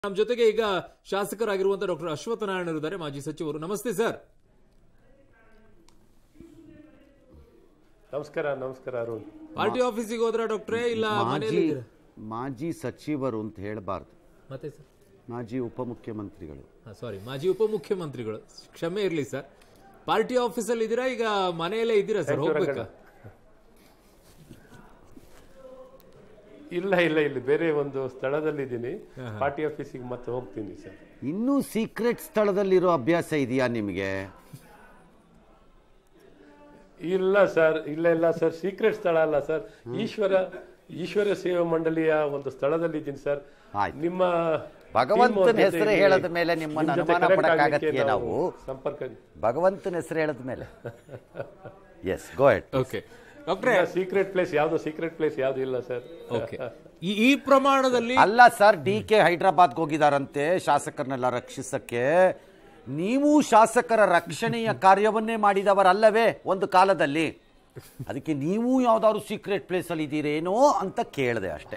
ನಮ್ಮ ಜೊತೆಗೆ ಈಗ ಶಾಸಕರಾಗಿರುವಂತಹ ಡಾಕ್ಟರ್ ಅಶ್ವತ್ಥ ನಾರಾಯಣ ಇದ್ದಾರೆ ಮಾಜಿ ಸಚಿವರು ನಮಸ್ತೆ ಸರ್ ನಮಸ್ಕಾರ ನಮಸ್ಕಾರ ಅರುಣ್ ಪಾರ್ಟಿ ಆಫೀಸಿಗೆ ಹೋದ್ರ ಡಾಕ್ಟ್ರೇ ಇಲ್ಲ ಮಾಜಿ ಮನೆಯಲ್ಲಿದ್ದೀರಾ? ಮಾಜಿ ಸಚಿವರು ಅಂತ ಹೇಳಬಾರ್ದು ಮತ್ತೆ ಸರ್ ಮಾಜಿ ಉಪಮುಖ್ಯಮಂತ್ರಿಗಳು ಸಾರಿ ಮಾಜಿ ಉಪಮುಖ್ಯಮಂತ್ರಿಗಳು ಕ್ಷಮೆ ಇರಲಿ ಸರ್ ಪಾರ್ಟಿ ಆಫೀಸಲ್ಲಿ ಇದ್ದೀರಾ ಈಗ ಮನೆಯಲ್ಲೇ ಇದ್ದೀರಾ ಸರ್ ಹೋಗ್ಬೇಕಾ ಇಲ್ಲ ಇಲ್ಲ ಇಲ್ಲಿ ಬೇರೆ ಒಂದು ಸ್ಥಳದಲ್ಲಿದ್ದೀನಿ ಪಾರ್ಟಿ ಆಫೀಸಿಗೆ ಮತ್ತೆ ಹೋಗ್ತೀನಿ ಸರ್ ಇನ್ನೂ ಸೀಕ್ರೆಟ್ ಸ್ಥಳದಲ್ಲಿರೋ ಅಭ್ಯಾಸ ಇದೆಯಾ ನಿಮಗೆ ಇಲ್ಲ ಸರ್ ಇಲ್ಲ ಇಲ್ಲ ಸರ್ ಸೀಕ್ರೆಟ್ ಸ್ಥಳ ಅಲ್ಲ ಸರ್ ಈಶ್ವರ ಈಶ್ವರ ಸೇವಾ ಮಂಡಳಿಯ ಒಂದು ಸ್ಥಳದಲ್ಲಿ ಇದ್ದೀನಿ ಸರ್ ಆಯ್ತು. ನಿಮ್ಮ ಭಗವಂತನ team ಅವ್ರ ಜೊತೆ ಹೆಸರು ಇಲ್ಲಿ ಹೇಳದ ಮೇಲೆ ನಿಮ್ಮನ್ನ ನಿಮ್ ಜೊತೆ ಅನುಮಾನ connect ಪಡಕ್ಕಾಗತ್ತೆಯೇ ಆಗ್ಲಿಕ್ಕೆ ನಾವು? ಸಂಪರ್ಕ ಭಗವಂತನ ಹೆಸರು ಹೇಳದ ಮೇಲೆ ಎಸ್ ಗೋ ಎಟ್ ಓಕೆ ಡಾಕ್ಟ್ರೇ ಸೀಕ್ರೆಟ್ ಪ್ಲೇಸ್ ಯಾವ್ದು ಸೀಕ್ರೆಟ್ ಪ್ಲೇಸ್ ಯಾವ್ದು ಇಲ್ಲ ಸರ್ ಓಕೆ ಈ ಈ ಪ್ರಮಾಣದಲ್ಲಿ ಅಲ್ಲ ಸರ್ ಡಿ ಕೆ ಹೈದರಾಬಾದ್ಗೆ ಹೋಗಿದಾರಂತೆ ಶಾಸಕರನ್ನೆಲ್ಲ ರಕ್ಷಿಸಕ್ಕೆ ನೀವು ಶಾಸಕರ ರಕ್ಷಣೆಯ ಕಾರ್ಯವನ್ನೇ ಮಾಡಿದವರಲ್ಲವೇ ಒಂದು ಕಾಲದಲ್ಲಿ ಅದಕ್ಕೆ ನೀವು ಯಾವ್ದಾದ್ರು ಸೀಕ್ರೆಟ್ ಪ್ಲೇಸ್ ಅಲ್ಲಿ ಇದ್ದೀರೇನೋ ಅಂತ ಕೇಳಿದೆ ಅಷ್ಟೇ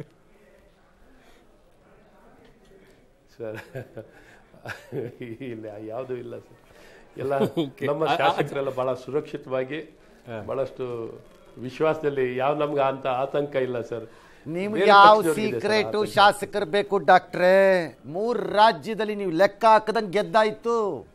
ಸರ್ ಇಲ್ಲ ಯಾವುದು ಇಲ್ಲ ಸರ್ ಎಲ್ಲ ನಮ್ಮ ಶಾಸಕರೆಲ್ಲ ಬಹಳ ಸುರಕ್ಷಿತವಾಗಿ ಬಹಳಷ್ಟು ವಿಶ್ವಾಸದಲ್ಲಿ ಯಾವ ನಮ್ಗೆ ಅಂತ ಆತಂಕ ಇಲ್ಲ ಸರ್ ನಿಮ್ಗೆ ಬೇರೆ ಯಾವ ಪಕ್ಷದವ್ರಿಗೆ ಇದೆ ಸರ್ ಸೀಕ್ರೆಟ್ ಆತಂಕ. ಶಾಸಕರು ಬೇಕು ಡಾಕ್ಟ್ರೇ ಮೂರ್ ರಾಜ್ಯದಲ್ಲಿ ನೀವು ಲೆಕ್ಕ ಹಾಕದಂಗೆ ಗೆದ್ದಾಯ್ತು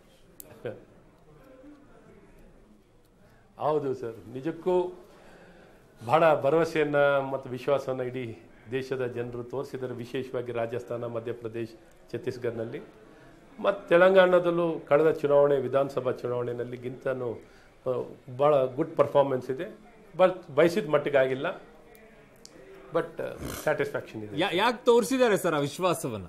ಹೌದು ಸರ್ ನಿಜಕ್ಕೂ ಬಹಳ ಭರವಸೆಯನ್ನ ಮತ್ತು ವಿಶ್ವಾಸವನ್ನ ಇಡೀ ದೇಶದ ಜನರು ತೋರಿಸಿದ್ದಾರೆ ವಿಶೇಷವಾಗಿ ರಾಜಸ್ಥಾನ ಮಧ್ಯಪ್ರದೇಶ ಛತ್ತೀಸ್ಗಢನಲ್ಲಿ ಮತ್ತು ತೆಲಂಗಾಣದಲ್ಲೂ ಕಳೆದ ಚುನಾವಣೆ ವಿಧಾನಸಭಾ ಚುನಾವಣೆಯಲ್ಲಿ ಗಿಂತನೂ ಆ, ಬಹಳ ಗುಡ್ ಪರ್ಫಾರ್ಮೆನ್ಸ್ ಇದೆ ಬಟ್ ಬಯಸಿದ ಮಟ್ಟಿಗೆ ಆಗಿಲ್ಲ ಬಟ್ ಸ್ಯಾಟಿಸ್ಫ್ಯಾಕ್ಷನ್ ಇದೆ ಯಾ- ಯಾಕೆ ತೋರಿಸಿದ್ದಾರೆ ಸರ್ ಆ ವಿಶ್ವಾಸವನ್ನ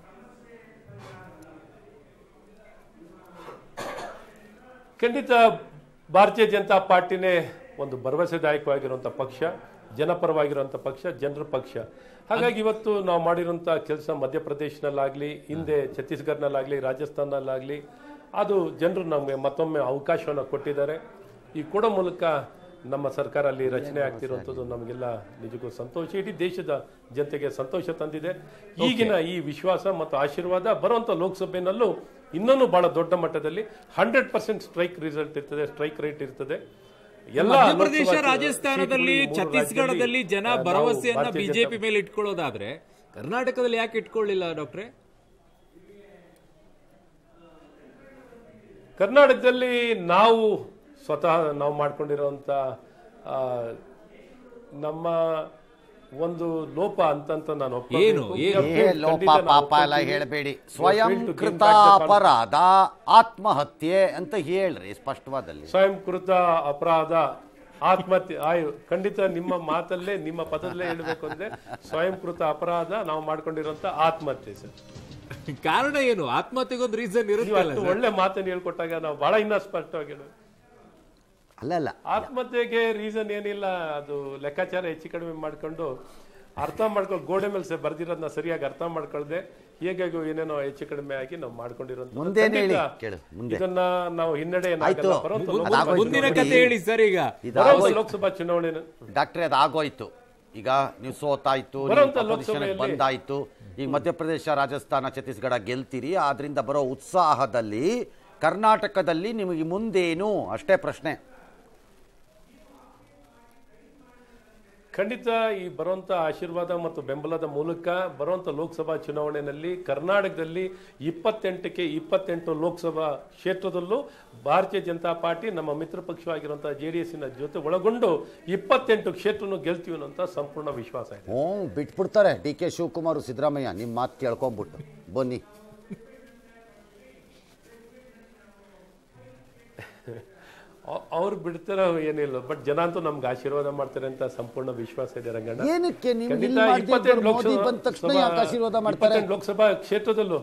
ಖಂಡಿತ ಭಾರತೀಯ ಜನತಾ ಪಾರ್ಟಿನೇ ಒಂದು ಭರವಸೆದಾಯಕವಾಗಿರುವಂಥ ಪಕ್ಷ ಜನಪರವಾಗಿರುವಂಥ ಪಕ್ಷ ಜನರ ಪಕ್ಷ ಹಾಗಾಗಿ ಇವತ್ತು ನಾವು ಮಾಡಿರುವಂಥ ಕೆಲಸ ಮಧ್ಯಪ್ರದೇಶನಲ್ಲಾಗಲಿ ಹಿಂದೆ ಛತ್ತೀಸ್ಗಢನಲ್ಲಾಗಲಿ ರಾಜಸ್ಥಾನದಲ್ಲಾಗಲಿ ಅದು ಜನರು ನಮಗೆ ಮತ್ತೊಮ್ಮೆ ಅವಕಾಶವನ್ನು ಕೊಟ್ಟಿದ್ದಾರೆ ಈ ಕೊಡೋ ಮೂಲಕ ನಮ್ಮ ಸರ್ಕಾರ ಅಲ್ಲಿ ರಚನೆ ಆಗ್ತಿರುವಂಥದ್ದು ನಮಗೆಲ್ಲ ನಿಜಕ್ಕೂ ಸಂತೋಷ ಇಡೀ ದೇಶದ ಜನತೆಗೆ ಸಂತೋಷ ತಂದಿದೆ ಈಗಿನ ಈ ವಿಶ್ವಾಸ ಮತ್ತು ಆಶೀರ್ವಾದ ಬರುವಂಥ ಲೋಕಸಭೆನಲ್ಲೂ ಇನ್ನೂ ಬಹಳ ದೊಡ್ಡ ಮಟ್ಟದಲ್ಲಿ ಹಂಡ್ರೆಡ್ ಪರ್ಸೆಂಟ್ ಸ್ಟ್ರೈಕ್ ರಿಸಲ್ಟ್ ಇರ್ತದೆ ಸ್ಟ್ರೈಕ್ ರೇಟ್ ಇರ್ತದೆ ಎಲ್ಲ ಮಧ್ಯಪ್ರದೇಶ ಲೋಕಸಭಾ ರಾಜಸ್ಥಾನದಲ್ಲಿ ಸೀಟ್ಗಳು ಈ ಮೂರು ಛತ್ತೀಸ್ಗಢದಲ್ಲಿ ರಾಜ್ಯದಲ್ಲಿ, ಜನ ಆ, ನಾವು ಭರವಸೆಯನ್ನ ಭಾರತೀಯ ಬಿಜೆಪಿ ಜನತಾ- ಮೇಲೆ ಇಟ್ಕೊಳ್ಳೋದಾದ್ರೆ ಕರ್ನಾಟಕದಲ್ಲಿ ಯಾಕೆ ಇಟ್ಕೊಳ್ಳಿಲ್ಲ ಡಾಕ್ಟ್ರೆ ಕರ್ನಾಟಕದಲ್ಲಿ ನಾವು ಸ್ವತಃ ನಾವು ಮಾಡ್ಕೊಂಡಿರೋಂಥ ಆ, ನಮ್ಮ ಒಂದು ಲೋಪ ಅಂತಂತ ನಾನು ಒಪ್ಕೊಳ್ಬೇಕು. ಏನು? ಏನು? We have ಏ failed, ಲೋಪ ಖಂಡಿತ ನಾವು ಪಾಪ ಎಲ್ಲ ಒಪ್ಕೊಳ್ತೀವಿ. ಹೇಳಬೇಡಿ We have ಸ್ವಯಂ failed to gain ಕೃತ back the confidence. ಅಪರಾಧ ಆತ್ಮಹತ್ಯೆ ಅಂತ ಹೇಳ್ರಿ ಸ್ಪಷ್ಟವಾದಲ್ಲಿ ಸ್ವಯಂ ಕೃತ ಅಪರಾಧ ಆತ್ಮಹತ್ಯೆ ಆಯು ಖಂಡಿತ ನಿಮ್ಮ ಮಾತಲ್ಲೇ ನಿಮ್ಮ ಪದದಲ್ಲೇ ಹೇಳಬೇಕು ಅಂದ್ರೆ ಸ್ವಯಂ ಕೃತ ಅಪರಾಧ ನಾವು ಮಾಡ್ಕೊಂಡಿರೋಂಥ ಆತ್ಮಹತ್ಯೆ ಸರ್ ಕಾರಣ ಏನು ಆತ್ಮಹತ್ಯೆಗೊಂದು ರೀಸನ್ ನೀವು ಇರುತ್ತಲ್ಲ ಅಷ್ಟು ಒಳ್ಳೆ ಮಾತನ್ನು ಹೇಳ್ಕೊಟ್ಟಾಗ ನಾವು ಬಹಳ ಇನ್ನ ಸ್ಪಷ್ಟವಾಗಿ ಹೇಳೋದು ಅಲ್ಲ ಅಲ್ಲ ಆತ್ಮಹತ್ಯೆಗೆ ರೀಸನ್ ಏನಿಲ್ಲ ಅದು ಲೆಕ್ಕಾಚಾರ ಹೆಚ್ಚು ಕಡಿಮೆ ಮಾಡ್ಕೊಂಡು ಅರ್ಥ ಮಾಡ್ಕೊಂಡು ಗೋಡೆ ಮೇಲೆ ಸ- ಬರ್ದಿರೋದನ್ನ ಸರಿಯಾಗಿ ಅರ್ಥ ಮಾಡ್ಕೊಳ್ದೆ ಹೇಗಾಗೂ ಏನೇನೋ ಹೆಚ್ಚು ಕಡಿಮೆ ಆಗಿ ನಾವು ಮಾಡ್ಕೊಂಡಿರೋಂಥ ಮುಂದೇನು ಹೇಳಿ? ಖಂಡಿತ ಕೇಳು, ಮುಂದೆ. ಇದನ್ನ ನಾವು ಹಿನ್ನಡೆ ಆಯ್ತು. ಬರುವಂತ ಮುಂದೆ- ಲೋಕಸಭಾ ಅದಾಗೋಯ್ತು. ಮುಂದಿನ ನೋಡಿ. ಕತೆ ಹೇಳಿ ಸರ್ ಈಗ ಇದು ಬರುವಂತ ಆಗೋಯ್ತು. ಲೋಕಸಭಾ ಚುನಾವಣೆ ಡಾಕ್ಟ್ರೆ ಅದು ಆಗೋಯ್ತು ಈಗ ನೀವು ಸೋತಾಯ್ತು ನೀವು ಬರುವಂತ opposition ಗೆ ಲೋಕಸಭೆಯಲ್ಲಿ- ಬಂದಾಯ್ತು ಈಗ ಮಧ್ಯಪ್ರದೇಶ ರಾಜಸ್ಥಾನ ಛತ್ತೀಸ್ಗಢ ಗೆಲ್ತೀರಿ ಆದ್ರಿಂದ ಬರೋ ಉತ್ಸಾಹದಲ್ಲಿ ಕರ್ನಾಟಕದಲ್ಲಿ ನಿಮಗೆ ಮುಂದೇನು ಅಷ್ಟೇ ಪ್ರಶ್ನೆ ಖಂಡಿತ ಈ ಬರುವಂತ ಆಶೀರ್ವಾದ ಮತ್ತು ಬೆಂಬಲದ ಮೂಲಕ ಬರುವಂತ ಲೋಕಸಭಾ ಚುನಾವಣೆಯಲ್ಲಿ ಕರ್ನಾಟಕದಲ್ಲಿ ಇಪ್ಪತ್ತೆಂಟಕ್ಕೆ ಇಪ್ಪತ್ತೆಂಟು ಲೋಕಸಭಾ ಕ್ಷೇತ್ರದಲ್ಲೂ ಭಾರತೀಯ ಜನತಾ ಪಾರ್ಟಿ ನಮ್ಮ ಮಿತ್ರ ಪಕ್ಷವಾಗಿರುವಂತಹ ಜೆ ಡಿ ಎಸ್ಸಿನ ಜೊತೆ ಒಳಗೊಂಡು ಇಪ್ಪತ್ತೆಂಟು ಕ್ಷೇತ್ರನು ಗೆಲ್ತೀವಿ ಅನ್ನೋಂಥ ಸಂಪೂರ್ಣ ವಿಶ್ವಾಸ ಇದೆ ಹ್ಞೂ ಬಿಟ್ಬಿಡ್ತಾರೆ ಡಿ ಕೆ ಶಿವಕುಮಾರ್ ಸಿದ್ದರಾಮಯ್ಯ ನಿಮ್ಮ ಮಾತು ಕೇಳ್ಕೊಂಬಿಟ್ಟು ಬನ್ನಿ ಅವ್- ಅವ್ರು ಬಿಡ್ತಾರೋ ಏನಿಲ್ಲ ಬಟ್ ಜನ ಅಂತೂ ನಮ್ಗೆ ಆಶೀರ್ವಾದ ಮಾಡ್ತಾರೆ ಅಂತ ಸಂಪೂರ್ಣ ವಿಶ್ವಾಸ ಇದೆ ರಂಗಣ್ಣ ಏನಕ್ಕೆ ನಿಮ್ಗೆ ಖಂಡಿತ ಇಲ್ಲಿ ಮಾಡ್ದೇ ಇಪ್ಪತ್ತೆಂಟು ಇದ್ದವ್ರು ಮೋದಿ ಲೋಕಸಭಾ- ಬಂದ ತಕ್ಷಣ ಸಭಾ- ಯಾಕೆ ಆಶೀರ್ವಾದ ಮಾಡ್ತಾರೆ ಇಪ್ಪತ್ತೆಂಟು ಲೋಕಸಭಾ ಕ್ಷೇತ್ರದಲ್ಲೂ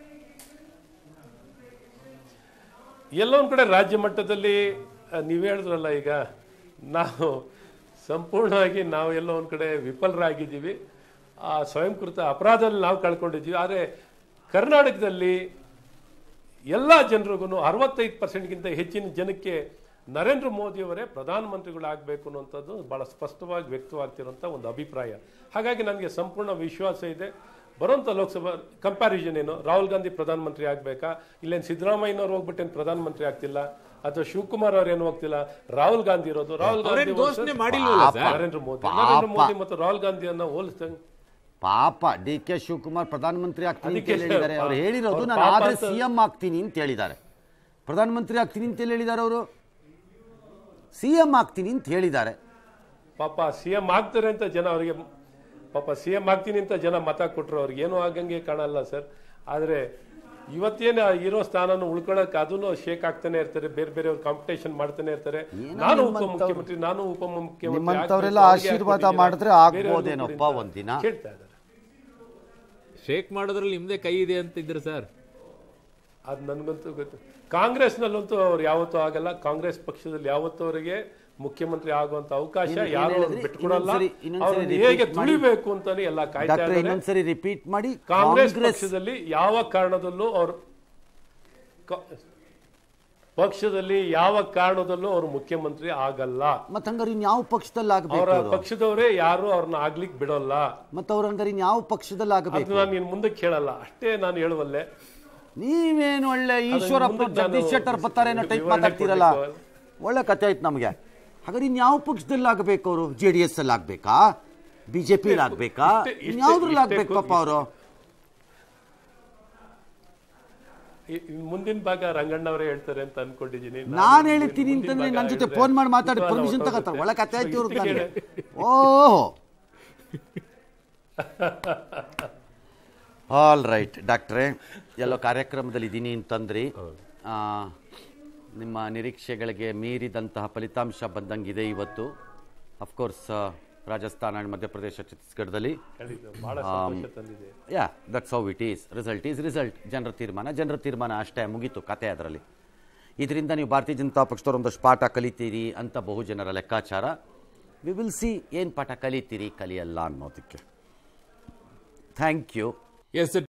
ಎಲ್ಲೋ ಒಂದ್ ಕಡೆ ರಾಜ್ಯ ಮಟ್ಟದಲ್ಲಿ ಆ, ನೀವ್ ಹೇಳಿದ್ರಲ್ಲ ಈಗ ನಾವು ಸಂಪೂರ್ಣವಾಗಿ ನಾವು ಎಲ್ಲೋ ಒಂದ್ ಕಡೆ ವಿಫಲರಾಗಿದ್ದೀವಿ ಆ ಸ್ವಯಂಕೃತ ಅಪರಾಧದಲ್ಲಿ ನಾವು ಕಳ್ಕೊಂಡಿದ್ದೀವಿ ಆದರೆ ಕರ್ನಾಟಕದಲ್ಲಿ ಎಲ್ಲ ಜನರಿಗೂ ಅರವತ್ತೈದು ಪರ್ಸೆಂಟ್ಗಿಂತ ಹೆಚ್ಚಿನ ಜನಕ್ಕೆ ನರೇಂದ್ರ ಮೋದಿಯವರೇ ಪ್ರಧಾನಮಂತ್ರಿಗಳಾಗಬೇಕು ಅನ್ನುವಂಥದ್ದು ಬಹಳ ಸ್ಪಷ್ಟವಾಗಿ ವ್ಯಕ್ತವಾಗ್ತಿರುವಂಥ ಒಂದು ಅಭಿಪ್ರಾಯ ಹಾಗಾಗಿ ನನಗೆ ಸಂಪೂರ್ಣ ವಿಶ್ವಾಸ ಇದೆ ಬರುವಂತ ಲೋಕಸಭಾ ಕಂಪ್ಯಾರಿಸನ್ ಏನು ರಾಹುಲ್ ಗಾಂಧಿ ಪ್ರಧಾನಮಂತ್ರಿ ಆಗ್ಬೇಕಾ ಇಲ್ಲೇನು ಸಿದ್ದರಾಮಯ್ಯನವ್ರು ಹೋಗ್ಬಿಟ್ಟೇನು ಪ್ರಧಾನಮಂತ್ರಿ ಆಗ್ತಿಲ್ಲ ಅಥವಾ ಶಿವಕುಮಾರ್ ಅವ್ರು ಏನು ಹೋಗ್ತಿಲ್ಲ ರಾಹುಲ್ ಗಾಂಧಿ ಇರೋದು ರಾಹುಲ್ ಗಾಂಧಿ ಅವ್ರೇನ್ ಘೋಷಣೆ versus ಮಾಡಿಲ್ವಲ್ಲ ಪಾಪ. ಸರ್ ನರೇಂದ್ರ ಮೋದಿ ಪಾಪ. ನರೇಂದ್ರ ಮೋದಿ ಮತ್ತು ರಾಹುಲ್ ಗಾಂಧಿಯನ್ನ ಹೋಲಿಸ್ದಂಗೆ ಪಾಪ ಡಿ ಕೆ ಶಿವಕುಮಾರ್ ಪ್ರಧಾನಮಂತ್ರಿ ಆಗ್ತೀನಿ ಅಂತ ಅದಕ್ಕೆ ಹೇಳಿದ್ದಾರೆ ಅವ್ರು ಪಾಪ. ಹೇಳಿರೋದು ಅವ್ರು ನಾನು ಪಾಪ ಆದ್ರೆ ಅಂತ- ಸಿ ಎಂ ಆಗ್ತೀನಿ ಅಂತ ಹೇಳಿದ್ದಾರೆ ಪ್ರಧಾನಮಂತ್ರಿ ಆಗ್ತೀನಿ ಅಂತ ಎಲ್ಲಿ ಹೇಳಿದ್ದಾರೆ ಅವರು ಸಿ ಎಂ ಆಗ್ತೀನಿ ಅಂತ ಹೇಳಿದ್ದಾರೆ ಪಾಪ ಸಿ ಎಂ ಆಗ್ತಾರೆ ಅಂತ ಜನ ಅವರಿಗೆ ಪಾಪ ಸಿ ಎಂ ಆಗ್ತೀನಿ ಅಂತ ಜನ ಮತ ಕೊಟ್ಟರು ಅವ್ರಿಗೆ ಏನೂ ಆಗಂಗೆ ಕಾಣಲ್ಲ ಸರ್ ಆದ್ರೆ ಇವತ್ತೇನು ಇರೋ ಸ್ಥಾನನ ಉಳ್ಕೊಳಕ್ ಅದನ್ನು ಶೇಕ್ ಆಗ್ತಾನೆ ಇರ್ತಾರೆ ಬೇರೆ ಬೇರೆ ಕಾಂಪಿಟೇಷನ್ ಮಾಡ್ತಾನೆ ಇರ್ತಾರೆ ಏನೋ ನಾನು ನಿಮ್ಮಂಥವ್ರು- ಉಪಮುಖ್ಯಮಂತ್ರಿ ನಾನು ಉಪಮುಖ್ಯಮಂತ್ರಿ ನಿಮ್ಮಂಥವ್ರೆಲ್ಲ ಆಗ್ಬೇಕು, ಅವ್ರಿಗೆ ಆಶೀರ್ವಾದ ಹಾಕ್ಬಿಟ್ಟಿದ್ದೀರಾ, ಮಾಡಿದ್ರೆ ಬೇರೆಯವ್ರಿಗೂ ಆಗ್ಬೋದೇನೋಪ್ಪ ಕೊಡಿ ಅಂತ ಒಂದಿನ. ಕೇಳ್ತಾ ಇದ್ದಾರೆ ಶೇಕ್ ಮಾಡೋದ್ರಲ್ಲಿ ನಿಮ್ದೇ ಕೈ ಇದೆ ಅಂತಿದ್ರು ಸರ್ ಅದು ನನಗಂತೂ ಗೊತ್ತು ಕಾಂಗ್ರೆಸ್ನಲ್ಲಂತೂ ಅವ್ರು ಯಾವತ್ತೂ ಆಗಲ್ಲ ಕಾಂಗ್ರೆಸ್ ಪಕ್ಷದಲ್ಲಿ ಯಾವತ್ತೂ ಅವರಿಗೆ ಮುಖ್ಯಮಂತ್ರಿ ಆಗುವಂತ ಅವಕಾಶ ಏನ್- ಏನ್ ಯಾರು ಅವ್ರು ಹೇಳಿದ್ರಿ? ಬಿಟ್ಕೊಡಲ್ಲ ಇನ್ನೊಂದ್ಸರಿ- ಇನ್ನೊಂದ್ಸರಿ ಅವ್ರನ್ನ repeat ಹೇಗೆ ಮಾಡಿ. ತುಳಿಬೇಕು ಅಂತಾನೆ ಎಲ್ಲ ಕಾಯ್ತಾ ಡಾಕ್ಟರ್ ಇದ್ದಾರೆ ಇನ್ನೊಂದ್ಸರಿ ರಿಪೀಟ್ ಮಾಡಿ ಕಾಂಗ್ರೆಸ್ ಕಾಂಗ್ರೆಸ್ ಪಕ್ಷದಲ್ಲಿ ಯಾವ ಕಾರಣದಲ್ಲೂ ಅವರು ಪಕ್ಷದಲ್ಲಿ ಯಾವ ಕಾರಣದಲ್ಲೂ ಅವರು ಮುಖ್ಯಮಂತ್ರಿ ಆಗಲ್ಲ ಮತ್ ಹಂಗಾರೆ ಇನ್ಯಾವ ಪಕ್ಷದಲ್ಲಿ ಅವರ ಆಗಬೇಕು ಅವರು ಪಕ್ಷದವರೇ ಯಾರು ಅವ್ರನ್ನ ಆಗ್ಲಿಕ್ಕೆ ಬಿಡೋಲ್ಲ ಮತ್ ಅವ್ರ ಹಂಗಾರೆ ಇನ್ಯಾವ ಪಕ್ಷದಲ್ಲಿ ಆಗಬೇಕು ಅದು ನಾನು ಇನ್ ಮುಂದಕ್ಕೆ ಹೇಳಲ್ಲ ಅಷ್ಟೇ ನಾನು ಹೇಳುವಲ್ಲೆ ನೀವೇನು ಒಳ್ಳೆ ಈಶ್ವರಪ್ಪ ಮುಂದಕ್ಕೆ ನಾನು ಜಗದೀಶ್ ಶೆಟ್ಟರ್ ಬರ್ತಾರೆ ಅನ್ನೋ ಟೈಪ್ ವಿವರಣೆ ಮಾತಾಡ್ತೀರಲ್ಲ ಕೊಡ್ಲಿಕ್ಕೆ ಒಳ್ಳೆ ಕತೆ ಆಯ್ತು ನಮಗೆ ಹಾಗಾದ್ರೆ ಇನ್ಯಾವ ಪಕ್ಷದಲ್ಲಿ ಆಗಬೇಕು ಅವರು ಜೆ ಡಿ ಎಸ್ ಅಲ್ಲಿ ಆಗ್ಬೇಕಾ ಬಿಜೆಪಿಲಿ ಆಗ್ಬೇಕಾ ಇಷ್ಟೇ- ಇಷ್ಟೇ- ಇನ್ಯಾವ್ದ್ರಲ್ಲಿ ಇಷ್ಟೇ ಆಗ್ಬೇಕು ಪಾಪ ಅವರು ಈ- ಈ ಮುಂದಿನ ಭಾಗ ರಂಗಣ್ಣ ಅವರೇ ಹೇಳ್ತಾರೆ ಅಂತ ಅನ್ಕೊಂಡಿದ್ದೀನಿ ನಾನ್ ಹೇಳ್ತೀನಿ ಮುಂದಿನ ಅಂತಂದ್ರೆ ಭಾಗ ನನ್ನ ಜೊತೆ ಹೇಳಿದ್ರೆ ಫೋನ್ ಮಾಡಿ ಮಾತಾಡಿ ಕುತೂಹಲ ಪರ್ಮಿಷನ್ ಹೊರ್ಟೋಗುತ್ತೆ. ತಗೋತಾರೆ ಒಳ್ಳೆ ಕತೆ ಆಯ್ತು ಇವ್ರದ್ದು ಇಷ್ಟಕ್ಕೆ ನನಗೆ ಓಹ್ ಆಲ್ ರೈಟ್ ಡಾಕ್ಟ್ರೇ ಎಲ್ಲೋ ಕಾರ್ಯಕ್ರಮದಲ್ಲಿ ಇದ್ದೀನಿ ಅಂತಂದ್ರಿ ಆ, ನಿಮ್ಮ ನಿರೀಕ್ಷೆಗಳಿಗೆ ಮೀರಿದಂತಹ ಫಲಿತಾಂಶ ಬಂದಂಗಿದೆ ಇವತ್ತು ಅಫ್ಕೋರ್ಸ್ ರಾಜಸ್ಥಾನ and ಮಧ್ಯಪ್ರದೇಶ ಛತ್ತೀಸ್ಗಢದಲ್ಲಿ ಖಂಡಿತ ಬಹಳ ಸಂತೋಷ ತಂದಿದೆ yeah that's how it is result is result ಜನರ ತೀರ್ಮಾನ ಜನರ ತೀರ್ಮಾನ ಅಷ್ಟೇ ಮುಗೀತು ಕತೆ ಅದರಲ್ಲಿ ಇದರಿಂದ ನೀವು ಭಾರತೀಯ ಜನತಾ ಪಕ್ಷದವ್ರು ಒಂದಷ್ಟು ಪಾಠ ಕಲಿತೀರಿ ಅಂತ ಬಹು ಜನರ ಲೆಕ್ಕಾಚಾರ ವಿ ವಿಲ್ ಸಿ ಏನು ಪಾಠ ಕಲಿತೀರಿ ಕಲಿಯಲ್ಲ ಅನ್ನೋದಕ್ಕೆ ಥ್ಯಾಂಕ್ ಯು ಎಸ್